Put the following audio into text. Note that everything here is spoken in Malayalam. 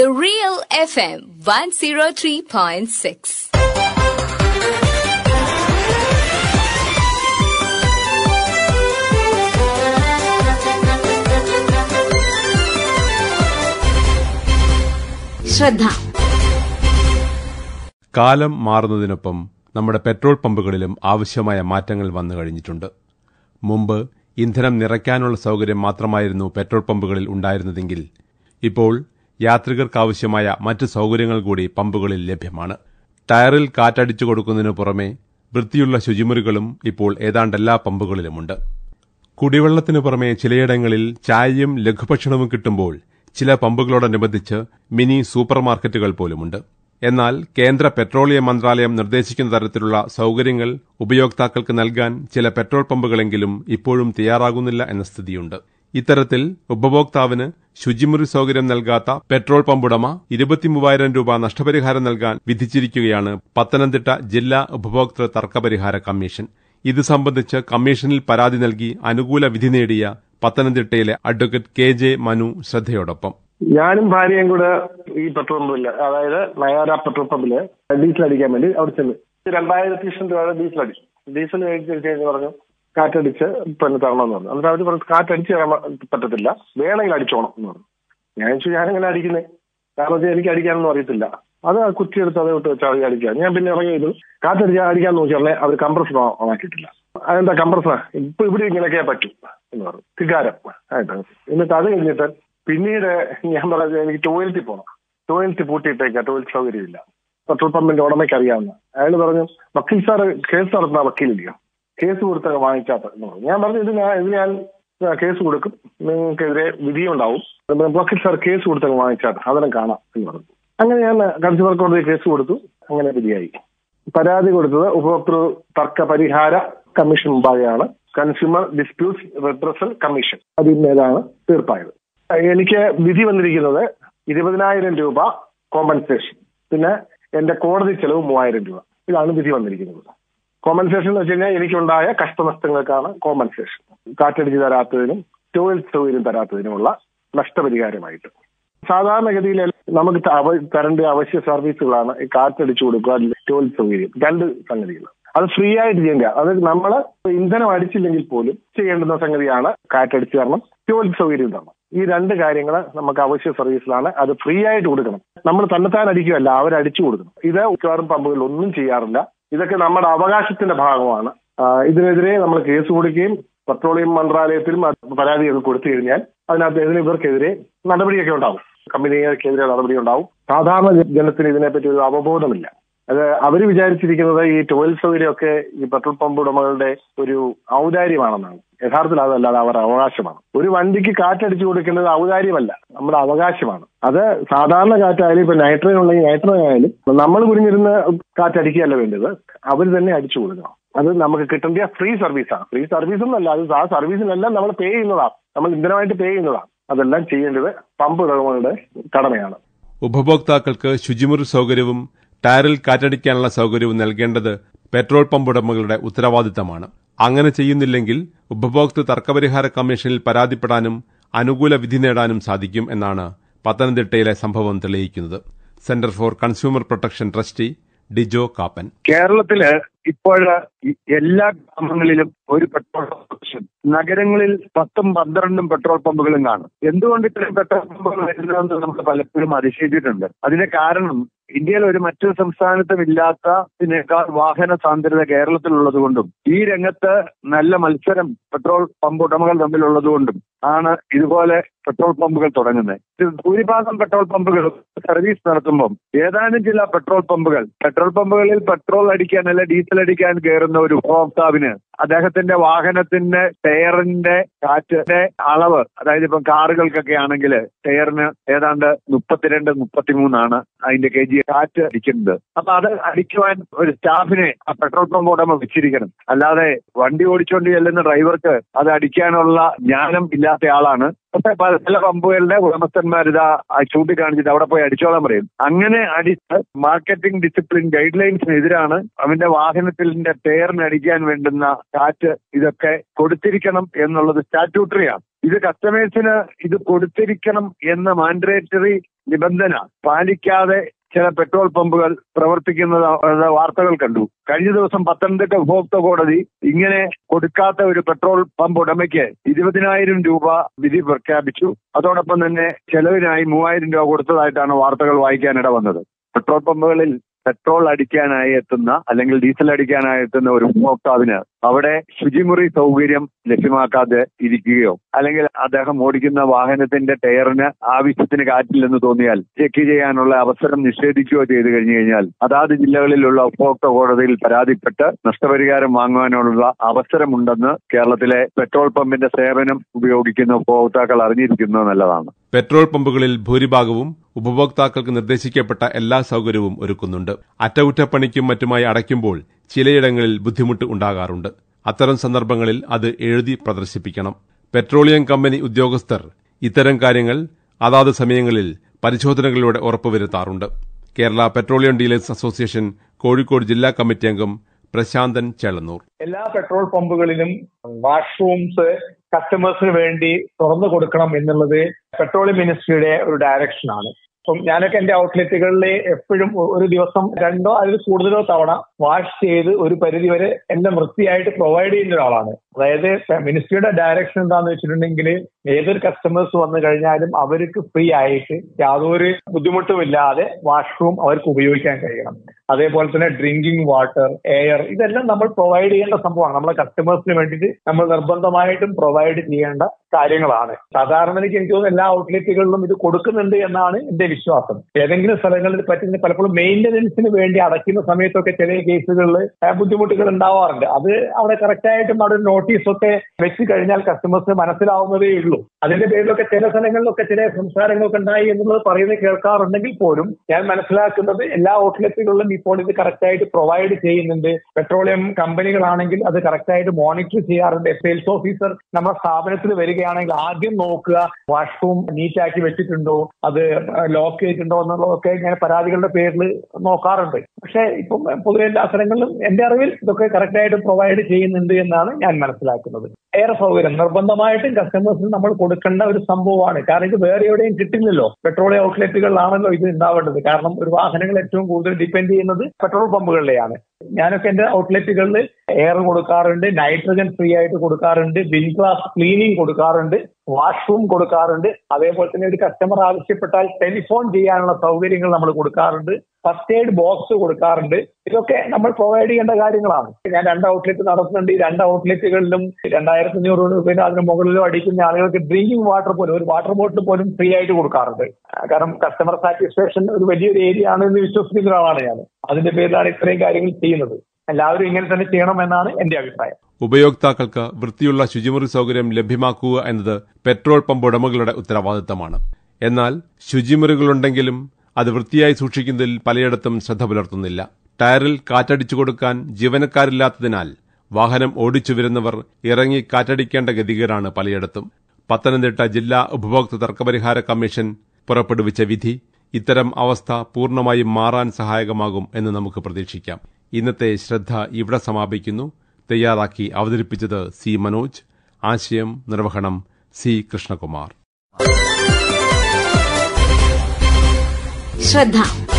The Real FM 103.6. ശ്രദ്ധ കാലം മാറുന്നതിനൊപ്പം നമ്മുടെ പെട്രോൾ പമ്പുകളിലും ആവശ്യമായ മാറ്റങ്ങൾ വന്നു കഴിഞ്ഞിട്ടുണ്ട് മുമ്പ് ഇന്ധനം നിറയ്ക്കാനുള്ള സൗകര്യം മാത്രമായിരുന്നു പെട്രോൾ പമ്പുകളിൽ ഉണ്ടായിരുന്നതെങ്കിൽ ഇപ്പോൾ യാത്രികർക്കാവശ്യമായ മറ്റ് സൗകര്യങ്ങൾ കൂടി പമ്പുകളിൽ ലഭ്യമാണ് ടയറിൽ കാറ്റടിച്ചു കൊടുക്കുന്നതിനു പുറമെ വൃത്തിയുള്ള ശുചിമുറികളും ഇപ്പോൾ ഏതാണ്ട് എല്ലാ പമ്പുകളിലുമുണ്ട് കുടിവെള്ളത്തിനു പുറമെ ചിലയിടങ്ങളിൽ ചായയും ലഘുഭക്ഷണവും കിട്ടുമ്പോൾ ചില പമ്പുകളോടനുബന്ധിച്ച് മിനി സൂപ്പർ മാർക്കറ്റുകൾ പോലുമുണ്ട് എന്നാൽ കേന്ദ്ര പെട്രോളിയം മന്ത്രാലയം നിർദ്ദേശിക്കുന്ന തരത്തിലുള്ള സൗകര്യങ്ങൾ ഉപയോക്താക്കൾക്ക് നൽകാൻ ചില പെട്രോൾ പമ്പുകളെങ്കിലും ഇപ്പോഴും തയ്യാറാകുന്നില്ല എന്ന സ്ഥിതിയുണ്ട് ഇത്തരത്തിൽ ഉപഭോക്താവിന് ശുചിമുറി സൗകര്യം നൽകാത്ത പെട്രോൾ പമ്പുടമ ഇരുപത്തിമൂവായിരം രൂപ നഷ്ടപരിഹാരം നൽകാൻ വിധിച്ചിരിക്കുകയാണ് പത്തനംതിട്ട ജില്ലാ ഉപഭോക്തൃ തർക്കപരിഹാര കമ്മീഷൻ ഇത് സംബന്ധിച്ച് കമ്മീഷനിൽ പരാതി നൽകി അനുകൂല വിധി നേടിയ പത്തനംതിട്ടയിലെ അഡ്വക്കേറ്റ് കെ ജെ മനു ശ്രദ്ധയോടൊപ്പം ഞാനും ഭാര്യയും കൂടെ ഈ പെട്രോൾ പമ്പില് അതായത് നയാര പെട്രോൾ പമ്പില് ഡീസൽ അടിക്കാൻ വേണ്ടി അവിടെ ചെന്ന് രണ്ടായിരത്തി ലക്ഷം രൂപയുടെ ഡീസൽ അടിച്ചു ഡീസൽ മേടിച്ച് കഴിഞ്ഞ് പറഞ്ഞു കാറ്റടിച്ച് പിന്നെ തരണമെന്ന് പറഞ്ഞു എന്നിട്ട് അവർ പറഞ്ഞു കാറ്റടിച്ച് തരാൻ പറ്റത്തില്ല വേണമെങ്കിൽ അടിച്ചോണം എന്ന് പറഞ്ഞു ഞാൻ ചോദിച്ചു ഞാനെങ്ങനെ അടിക്കുന്നത് കാരണം വെച്ചാൽ എനിക്ക് അടിക്കാനൊന്നും അറിയത്തില്ല അത് ആ കുറ്റിയെടുത്ത് അതേ വിട്ട് വെച്ചാൽ അടിക്കുക ഞാൻ പിന്നെ ഇറങ്ങി ഇത് കാറ്റടിച്ചാൽ അടിക്കാൻ നോക്കിയാൽ അവർ കംപ്രസർ ഓണാക്കിയിട്ടില്ല അതെന്താ കംപ്രസർ ഇപ്പൊ ഇവിടെ ഇങ്ങനെയൊക്കെ പറ്റും എന്ന് പറഞ്ഞു ധികാരം ആയിട്ട് എന്നിട്ട് അത് കഴിഞ്ഞിട്ട് പിന്നീട് ഞാൻ പറഞ്ഞത് എനിക്ക് ടോയ്ലറ്റിൽ പോകണം ടോയ്ലറ്റ് പൂട്ടിയിട്ടേക്കാം ടോയ്ലറ്റ് സൗകര്യമില്ല പെട്രോൾ പമ്പിന്റെ ഉടമയ്ക്ക് അറിയാവുന്ന അയാൾ പറഞ്ഞു വക്കീൽ സാറ് കേസ് നടത്തുന്ന വക്കീലില്ലയോ കേസ് കൊടുത്ത വാങ്ങിക്കാത്ത എന്ന് പറഞ്ഞു ഞാൻ പറഞ്ഞു ഇത് ഞാൻ ഇത് ഞാൻ കേസ് കൊടുക്കും നിങ്ങൾക്കെതിരെ വിധിയുണ്ടാവും വക്കീൽ സാർ കേസ് കൊടുത്ത വാങ്ങിച്ചാൽ അതിനും കാണാം എന്ന് പറഞ്ഞു അങ്ങനെ ഞാൻ കൺസ്യൂമർ കോടതി കേസ് കൊടുത്തു അങ്ങനെ വിധിയായി പരാതി കൊടുത്തത് ഉപഭോക്തൃ തർക്ക പരിഹാര കമ്മീഷൻ മുമ്പാകെയാണ് കൺസ്യൂമർ ഡിസ്പ്യൂട്ട്സ് റിപ്രസൽ കമ്മീഷൻ അതിന്മേലാണ് തീർപ്പായത് എനിക്ക് വിധി വന്നിരിക്കുന്നത് ഇരുപതിനായിരം രൂപ കോമ്പൻസേഷൻ പിന്നെ എന്റെ കോടതി ചെലവ് മൂവായിരം രൂപ ഇതാണ് വിധി വന്നിരിക്കുന്നത് കോമ്പൻസേഷൻ എന്ന് വെച്ച് കഴിഞ്ഞാൽ എനിക്കുണ്ടായ കഷ്ടനഷ്ടങ്ങൾക്കാണ് കോമ്പൻസേഷൻ കാറ്റടിച്ച് തരാത്തതിനും ടോയ്ലറ്റ് സൗകര്യം തരാത്തതിനുമുള്ള നഷ്ടപരിഹാരമായിട്ട് സാധാരണഗതിയിൽ നമുക്ക് തരേണ്ട അവശ്യ സർവീസുകളാണ് ഈ കാറ്റടിച്ചു കൊടുക്കുക ടോയ്ലറ്റ് സൗകര്യം രണ്ട് സംഗതികൾ അത് ഫ്രീ ആയിട്ട് ചെയ്യേണ്ട അത് നമ്മൾ ഇന്ധനം അടിച്ചില്ലെങ്കിൽ പോലും ചെയ്യേണ്ടുന്ന സംഗതിയാണ് കാറ്റടിച്ച് തരണം ടോയ്ലറ്റ് സൗകര്യം തരണം ഈ രണ്ട് കാര്യങ്ങൾ നമുക്ക് അവശ്യ സർവീസിലാണ് അത് ഫ്രീ ആയിട്ട് കൊടുക്കണം നമ്മൾ തന്നെത്താൻ അടിക്കുകയല്ല അവർ അടിച്ചു കൊടുക്കണം ഇത് മിക്കവാറും പമ്പുകൾ ഒന്നും ചെയ്യാറില്ല ഇതൊക്കെ നമ്മുടെ അവകാശത്തിന്റെ ഭാഗമാണ് ഇതിനെതിരെ നമ്മൾ കേസ് കൊടുക്കുകയും പെട്രോളിയം മന്ത്രാലയത്തിലും പരാതികൾ കൊടുത്തു കഴിഞ്ഞാൽ അതിനകത്ത് ഇതിന് ഇവർക്കെതിരെ നടപടിയൊക്കെ ഉണ്ടാവും കമ്പനികൾക്കെതിരെ നടപടി ഉണ്ടാവും സാധാരണ ജനത്തിന് ഇതിനെപ്പറ്റി ഒരു അവബോധമില്ല അത് അവർ വിചാരിച്ചിരിക്കുന്നത് ഈ ടോയ്ലറ്റ് സൗകര്യമൊക്കെ ഈ പെട്രോൾ പമ്പ് ഉടമകളുടെ ഒരു ഔദാര്യമാണെന്നാണ് യഥാർത്ഥത്തിൽ അതല്ല അത് അവരുടെ അവകാശമാണ് ഒരു വണ്ടിക്ക് കാറ്റടിച്ചു കൊടുക്കേണ്ടത് ഔദാര്യമല്ല നമ്മുടെ അവകാശമാണ് അത് സാധാരണ കാറ്റായാലും ഇപ്പൊ നൈട്രജൻ ഉണ്ടെങ്കിൽ നൈട്രജൻ ആയാലും നമ്മൾ കുഞ്ഞിരുന്ന് കാറ്റടിക്കുകയല്ല വേണ്ടത് അവർ തന്നെ അടിച്ചു കൊടുക്കണം അത് നമുക്ക് കിട്ടേണ്ട ഫ്രീ സർവീസാണ് ഫ്രീ സർവീസ് എന്നല്ല അത് ആ സർവീസിനെല്ലാം നമ്മൾ പേ ചെയ്യുന്നതാണ് നമ്മൾ ഇന്ധനമായിട്ട് പേ ചെയ്യുന്നതാണ് അതെല്ലാം ചെയ്യേണ്ടത് പമ്പ് ഉടമകളുടെ കടമയാണ് ഉപഭോക്താക്കൾക്ക് ശുചിമുറി സൗകര്യവും ടയറിൽ കാറ്റടിക്കാനുള്ള സൗകര്യവും നൽകേണ്ടത് പെട്രോൾ പമ്പ് ഉടമകളുടെ ഉത്തരവാദിത്തമാണ് അങ്ങനെ ചെയ്യുന്നില്ലെങ്കിൽ ഉപഭോക്തൃ തർക്കപരിഹാര കമ്മീഷനിൽ പരാതിപ്പെടാനും അനുകൂല വിധി നേടാനും സാധിക്കും എന്നാണ് പത്തനംതിട്ടയിലെ സംഭവം തെളിയിക്കുന്നത് centre for consumer protection trustee Dijo Kappan കേരളത്തില് ഇപ്പോൾ എല്ലാ ഗ്രാമങ്ങളിലും ഒരു പെട്രോൾ പമ്പ് നഗരങ്ങളിൽ പത്തും പന്ത്രണ്ടും പെട്രോൾ പമ്പുകളും കാണും എന്തുകൊണ്ട് ഇത്രയും പെട്രോൾ പമ്പുകൾ വരുന്നതെന്ന് നമ്മൾ പലപ്പോഴും അതിശയിച്ചിട്ടുണ്ട് അതിന് കാരണം ഇന്ത്യയിൽ ഒരു മറ്റൊരു സംസ്ഥാനത്തും ഇല്ലാത്തതിനേക്കാൾ വാഹന സാന്ദ്രത കേരളത്തിലുള്ളത് കൊണ്ടും ഈ രംഗത്ത് നല്ല മത്സരം പെട്രോൾ പമ്പ് ഉടമകൾ തമ്മിലുള്ളത് കൊണ്ടും ആണ് ഇതുപോലെ പെട്രോൾ പമ്പുകൾ തുടങ്ങുന്നത് ഭൂരിഭാഗം പെട്രോൾ പമ്പുകളും സർവീസ് നടത്തുമ്പം ഏതാനും ചില പെട്രോൾ പമ്പുകൾ പെട്രോൾ പമ്പുകളിൽ പെട്രോൾ അടിക്കാൻ അല്ല ഡീസൽ അടിക്കാൻ കയറുന്ന ഒരു ഉപഭോക്താവിന് അദ്ദേഹത്തിന്റെ വാഹനത്തിന്റെ ടയറിന്റെ കാറ്റിന്റെ അളവ് അതായത് ഇപ്പം കാറുകൾക്കൊക്കെ ആണെങ്കിൽ ടയറിന് ഏതാണ്ട് മുപ്പത്തിരണ്ട് മുപ്പത്തിമൂന്നാണ് അതിന്റെ കെ ജി കാറ്റ് അടിക്കുന്നത് അപ്പൊ അത് അടിക്കുവാൻ ഒരു സ്റ്റാഫിനെ ആ പെട്രോൾ പമ്പ് ഉടമ വെച്ചിരിക്കണം അല്ലാതെ വണ്ടി ഓടിച്ചുകൊണ്ട് ചെല്ലുന്ന ഡ്രൈവർക്ക് അത് അടിക്കാനുള്ള ജ്ഞാനം ഇല്ലാത്ത ആളാണ് പക്ഷെ പല പമ്പുകളുടെ ഉടമസ്ഥന്മാർ ഇതാ ചൂണ്ടിക്കാണിച്ചിട്ട് അവിടെ പോയി അടിച്ചോളാൻ പറയും അങ്ങനെ അടിച്ച് മാർക്കറ്റിംഗ് ഡിസിപ്ലിൻ ഗൈഡ് ലൈൻസിനെതിരാണ് അവന്റെ വാഹനത്തിന്റെ ടയറിന് അടിക്കാൻ വേണ്ടുന്ന കാറ്റ് ഇതൊക്കെ കൊടുത്തിരിക്കണം എന്നുള്ളത് സ്റ്റാറ്റ്യൂട്ടറിയാണ് ഇത് കസ്റ്റമേഴ്സിന് ഇത് കൊടുത്തിരിക്കണം എന്ന മാൻഡേറ്ററി നിബന്ധന പാലിക്കാതെ ചില പെട്രോൾ പമ്പുകൾ പ്രവർത്തിക്കുന്നത് വാർത്തകൾ കണ്ടു കഴിഞ്ഞ ദിവസം പത്തനംതിട്ട ഉപഭോക്തൃ കോടതി ഇങ്ങനെ കൊടുക്കാത്ത ഒരു പെട്രോൾ പമ്പ് ഉടമയ്ക്ക് ഇരുപതിനായിരം രൂപ വിധി പ്രഖ്യാപിച്ചു അതോടൊപ്പം തന്നെ ചെലവിനായി മൂവായിരം രൂപ കൊടുത്തതായിട്ടാണ് വാർത്തകൾ വായിക്കാനിട വന്നത് പെട്രോൾ പമ്പുകളിൽ പെട്രോൾ അടിക്കാനായി എത്തുന്ന അല്ലെങ്കിൽ ഡീസൽ അടിക്കാനായി എത്തുന്ന ഒരു ഉപഭോക്താവിന് അവിടെ ശുചിമുറി സൗകര്യം ലഭ്യമാക്കാതെ ഇരിക്കുകയോ അല്ലെങ്കിൽ അദ്ദേഹം ഓടിക്കുന്ന വാഹനത്തിന്റെ ടയറിന് ആവശ്യത്തിന് കാറ്റില്ലെന്ന് തോന്നിയാൽ ചെക്ക് ചെയ്യാനുള്ള അവസരം നിഷേധിക്കുകയോ ചെയ്തു കഴിഞ്ഞു കഴിഞ്ഞാൽ അതാത് ജില്ലകളിലുള്ള ഉപഭോക്തൃ കോടതിയിൽ പരാതിപ്പെട്ട് നഷ്ടപരിഹാരം വാങ്ങുവാനുള്ള അവസരമുണ്ടെന്ന് കേരളത്തിലെ പെട്രോൾ പമ്പിന്റെ സേവനം ഉപയോഗിക്കുന്ന ഉപഭോക്താക്കൾ അറിഞ്ഞിരിക്കുന്നത് നല്ലതാണ് പെട്രോൾ പമ്പുകളിൽ ഭൂരിഭാഗവും ഉപഭോക്താക്കൾക്ക് നിർദ്ദേശിക്കപ്പെട്ട എല്ലാ സൗകര്യവും ഒരുക്കുന്നുണ്ട് അറ്റകുറ്റപ്പണിക്കും മറ്റുമായി അടയ്ക്കുമ്പോൾ ചിലയിടങ്ങളിൽ ബുദ്ധിമുട്ട് ഉണ്ടാകാറുണ്ട് അത്തരം സന്ദർഭങ്ങളിൽ അത് എഴുതി പ്രദർശിപ്പിക്കണം പെട്രോളിയം കമ്പനി ഉദ്യോഗസ്ഥർ ഇത്തരം കാര്യങ്ങൾ അതാത് സമയങ്ങളിൽ പരിശോധനകളിലൂടെ ഉറപ്പുവരുത്താറുണ്ട് Kerala petroleum dealers association Kozhikode ജില്ലാ കമ്മിറ്റി അംഗം പ്രശാന്തൻ ചേളന്നൂർ എല്ലാ പെട്രോൾ പമ്പുകളിലും വാഷ്റൂംസ് കസ്റ്റമേഴ്സിന് വേണ്ടി തുറന്നു കൊടുക്കണം എന്നുള്ളത് പെട്രോളിയം മിനിസ്ട്രിയുടെ ഒരു ഡയറക്ഷനാണ് അപ്പം ഞാനൊക്കെ എന്റെ ഔട്ട്ലെറ്റുകളിൽ എപ്പോഴും ഒരു ദിവസം രണ്ടോ അതിൽ കൂടുതലോ തവണ വാഷ് ചെയ്ത് ഒരു പരിധി വരെ എല്ലാം വൃത്തിയായിട്ട് പ്രൊവൈഡ് ചെയ്യുന്ന ഒരാളാണ് അതായത് മിനിസ്ട്രിയുടെ ഡയറക്ഷൻ എന്താന്ന് വെച്ചിട്ടുണ്ടെങ്കിൽ ഏതൊരു കസ്റ്റമേഴ്സ് വന്നു കഴിഞ്ഞാലും അവർക്ക് ഫ്രീ ആയിട്ട് യാതൊരു ബുദ്ധിമുട്ടുമില്ലാതെ വാഷ്റൂം അവർക്ക് ഉപയോഗിക്കാൻ കഴിയണം അതേപോലെ തന്നെ ഡ്രിങ്കിങ് വാട്ടർ എയർ ഇതെല്ലാം നമ്മൾ പ്രൊവൈഡ് ചെയ്യേണ്ട സംഭവമാണ് നമ്മളെ കസ്റ്റമേഴ്സിന് വേണ്ടിയിട്ട് നമ്മൾ നിർബന്ധമായിട്ടും പ്രൊവൈഡ് ചെയ്യേണ്ട കാര്യങ്ങളാണ് സാധാരണ എനിക്ക് എനിക്ക് തോന്നുന്നു എല്ലാ ഔട്ട്ലെറ്റുകളിലും ഇത് കൊടുക്കുന്നുണ്ട് എന്നാണ് എന്റെ വിശ്വാസം ഏതെങ്കിലും സ്ഥലങ്ങളിൽ പറ്റുന്ന പലപ്പോഴും മെയിന്റനൻസിന് വേണ്ടി അടയ്ക്കുന്ന സമയത്തൊക്കെ ചില കേസുകളിൽ ബുദ്ധിമുട്ടുകൾ ഉണ്ടാവാറുണ്ട് അത് അവിടെ കറക്റ്റായിട്ടും അവിടെ ഒരു നോട്ടീസൊക്കെ വെച്ച് കഴിഞ്ഞാൽ കസ്റ്റമേഴ്സിന് മനസ്സിലാവുന്നതേ ഉള്ളൂ അതിന്റെ പേരിലൊക്കെ ചില സ്ഥലങ്ങളിലൊക്കെ ചില സംസാരങ്ങളൊക്കെ ഉണ്ടായി എന്നുള്ളത് പറയുന്നത് കേൾക്കാറുണ്ടെങ്കിൽ പോലും ഞാൻ മനസ്സിലാക്കുന്നത് എല്ലാ ഔട്ട്ലെറ്റുകളിലും ഇപ്പോൾ ഇത് കറക്റ്റായിട്ട് പ്രൊവൈഡ് ചെയ്യുന്നുണ്ട് പെട്രോളിയം കമ്പനികളാണെങ്കിൽ അത് കറക്റ്റായിട്ട് മോണിറ്റർ ചെയ്യാറുണ്ട് സെയിൽസ് ഓഫീസർ നമ്മുടെ സ്ഥാപനത്തിൽ വരികയാണെങ്കിൽ ആദ്യം നോക്കുക വാഷ്റൂം നീറ്റാക്കി വെച്ചിട്ടുണ്ടോ അത് ലോക്ക് ചെയ്തിട്ടുണ്ടോ എന്നുള്ളതൊക്കെ ഇങ്ങനെ പരാതികളുടെ പേരിൽ നോക്കാറുണ്ട് പക്ഷേ ഇപ്പം പൊതുവെ എല്ലാ സ്ഥലങ്ങളിലും എന്റെ അറിവിൽ ഇതൊക്കെ കറക്റ്റായിട്ട് പ്രൊവൈഡ് ചെയ്യുന്നുണ്ട് എന്നാണ് ഞാൻ മനസ്സിലാക്കുന്നത് ഏറെ സൗകര്യം നിർബന്ധമായിട്ടും കസ്റ്റമേഴ്സിന് നമ്മൾ കൊടുക്കേണ്ട ഒരു സംഭവമാണ് കാരണം ഇത് വേറെ എവിടെയും കിട്ടില്ലല്ലോ പെട്രോളിയം ഔട്ട്ലെറ്റുകളിലാണല്ലോ ഇത് ഉണ്ടാവേണ്ടത് കാരണം ഒരു വാഹനങ്ങൾ ഏറ്റവും കൂടുതൽ ഡിപ്പെൻഡ് ചെയ്യുന്നത് പെട്രോൾ പമ്പുകളിലെയാണ് ഞാനൊക്കെ എന്റെ ഔട്ട്ലെറ്റുകളിൽ എയർ കൊടുക്കാറുണ്ട് നൈട്രജൻ ഫ്രീ ആയിട്ട് കൊടുക്കാറുണ്ട് ബിൻ ഗ്ലാസ് ക്ലീനിങ് കൊടുക്കാറുണ്ട് വാഷ്റൂം കൊടുക്കാറുണ്ട് അതേപോലെ തന്നെ ഒരു കസ്റ്റമർ ആവശ്യപ്പെട്ടാൽ ടെലിഫോൺ ചെയ്യാനുള്ള സൗകര്യങ്ങൾ നമ്മൾ കൊടുക്കാറുണ്ട് ഫസ്റ്റ് എയ്ഡ് ബോക്സ് കൊടുക്കാറുണ്ട് ഇതൊക്കെ നമ്മൾ പ്രൊവൈഡ് ചെയ്യേണ്ട കാര്യങ്ങളാണ് ഞാൻ രണ്ട് ഔട്ട്ലെറ്റ് നടത്തുന്നുണ്ട് ഈ രണ്ട് ഔട്ട്ലെറ്റുകളിലും രണ്ടായിരത്തി അഞ്ഞൂറ് രൂപ അതിന് മുകളിലോ അടിക്കുന്ന ആളുകൾക്ക് ഡ്രിങ്കിങ് വാട്ടർ പോലും ഒരു വാട്ടർ ബോട്ടിൽ പോലും ഫ്രീ ആയിട്ട് കൊടുക്കാറുണ്ട് കാരണം കസ്റ്റമർ സാറ്റിസ്ഫാക്ഷൻ ഒരു വലിയൊരു ഏരിയ ആണ് എന്ന് വിശ്വസിക്കുന്ന ഒരാളാണ് ഞാൻ അതിന്റെ പേരിലാണ് ഇത്രയും കാര്യങ്ങൾ ചെയ്യുന്നത് എല്ലാവരും ഇങ്ങനെ തന്നെ ചെയ്യണമെന്നാണ് എന്റെ അഭിപ്രായം ഉപയോക്താക്കൾക്ക് വൃത്തിയുള്ള ശുചിമുറി സൗകര്യം ലഭ്യമാക്കുക എന്നത് പെട്രോൾ പമ്പ് ഉടമകളുടെ ഉത്തരവാദിത്തമാണ് എന്നാൽ ശുചിമുറികളുണ്ടെങ്കിലും അത് വൃത്തിയായി സൂക്ഷിക്കുന്നതിൽ പലയിടത്തും ശ്രദ്ധ പുലർത്തുന്നില്ല ടയറിൽ കാറ്റടിച്ചു കൊടുക്കാൻ ജീവനക്കാരില്ലാത്തതിനാൽ വാഹനം ഓടിച്ചു വരുന്നവർ ഇറങ്ങി കാറ്റടിക്കേണ്ട ഗതികേടാണ് പലയിടത്തും പത്തനംതിട്ട ജില്ലാ ഉപഭോക്തൃ തർക്കപരിഹാര കമ്മീഷൻ പുറപ്പെടുവിച്ച വിധി ഇത്തരം അവസ്ഥ പൂർണ്ണമായും മാറാൻ സഹായകമാകും എന്ന് നമുക്ക് പ്രതീക്ഷിക്കാം ഇന്നത്തെ ശ്രദ്ധ ഇവിടെ സമാപിക്കുന്നു തയ്യാറാക്കി അവതരിപ്പിച്ചത് സി മനോജ് ആശയം നിർവഹണം സി കൃഷ്ണകുമാർ ശ്രദ്ധ